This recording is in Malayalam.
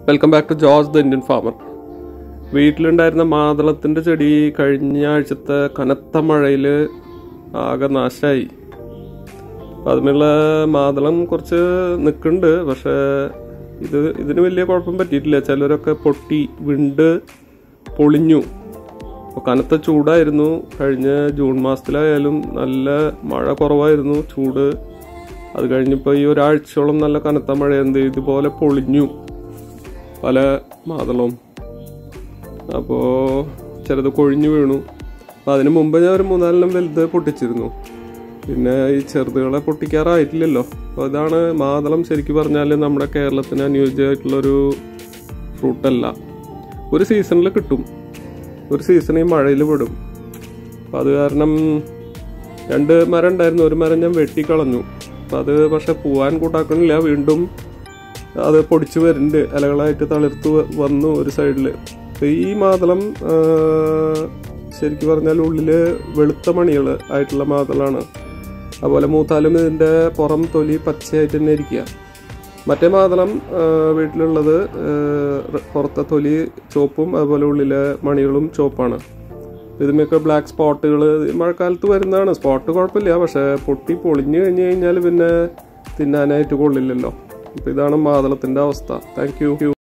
welcome back to George the Indian farmer വീട്ടിലുണ്ടായിരുന്ന മാതളത്തിന്റെ ചെടി കഴിഞ്ഞ ആഴ്ചത്തെ കനത്ത മഴയിൽ ആകെ നാശമായി അപ്പം അതിനുള്ള മാതളം കുറച്ച് നിൽക്കുന്നുണ്ട് പക്ഷേ ഇത് ഇതിന് വലിയ കുഴപ്പം പറ്റിയിട്ടില്ല ചിലരൊക്കെ പൊട്ടി വിണ്ട് പൊളിഞ്ഞു അപ്പോൾ കനത്ത ചൂടായിരുന്നു കഴിഞ്ഞ ജൂൺ മാസത്തിലായാലും നല്ല മഴ കുറവായിരുന്നു ചൂട് അത് കഴിഞ്ഞപ്പോൾ ഈ ഒരാഴ്ചയോളം നല്ല കനത്ത മഴ എന്ത് ഇതുപോലെ പൊളിഞ്ഞു പല മാതളവും അപ്പോൾ ചിലത് കൊഴിഞ്ഞു വീണു അപ്പം അതിന് മുമ്പ് ഞാൻ ഒരു മൂന്നാലെണ്ണം വലുത് പൊട്ടിച്ചിരുന്നു പിന്നെ ഈ ചെറുതുകളെ പൊട്ടിക്കാറായിട്ടില്ലല്ലോ അപ്പോൾ ഇതാണ് മാതളം ശരിക്കും പറഞ്ഞാൽ നമ്മുടെ കേരളത്തിന് അനുയോജ്യമായിട്ടുള്ളൊരു ഫ്രൂട്ടല്ല ഒരു സീസണിൽ കിട്ടും ഒരു സീസൺ ഈ മഴയിൽ വിടും അപ്പം അത് കാരണം രണ്ട് മരം ഉണ്ടായിരുന്നു ഒരു മരം ഞാൻ വെട്ടിക്കളഞ്ഞു അപ്പം അത് പക്ഷെ പോവാൻ കൂട്ടാക്കണില്ല വീണ്ടും അത് പൊടിച്ചു വരുന്നുണ്ട് ഇലകളായിട്ട് തളിർത്ത് വ- വന്നു ഒരു സൈഡിൽ ഈ മാതളം ആ, ശരിക്കും പറഞ്ഞാൽ ഉള്ളില് വെളുത്ത മണികൾ ആയിട്ടുള്ള മാതളാണ് അതുപോലെ മൂത്താലും ഇതിൻ്റെ പുറം തൊലി പച്ചയായിട്ട് തന്നെ ഇരിക്കുക മറ്റേ മാതളം ആ, വീട്ടിലുള്ളത് ആ, പുറത്തെ തൊലി ചുവപ്പും അതുപോലെ ഉള്ളിലെ മണികളും ചുവപ്പാണ് ഇതിന്മൊക്കെ ബ്ലാക്ക് സ്പോട്ടുകൾ മഴക്കാലത്ത് വരുന്നതാണ് സ്പോട്ട് കുഴപ്പമില്ല പക്ഷെ പൊട്ടി പൊളിഞ്ഞു കഴിഞ്ഞു കഴിഞ്ഞാൽ പിന്നെ തിന്നാനായിട്ട് കൊള്ളില്ലല്ലോ അപ്പം ഇതാണ് മാതളത്തിൻ്റെ അവസ്ഥ താങ്ക് യു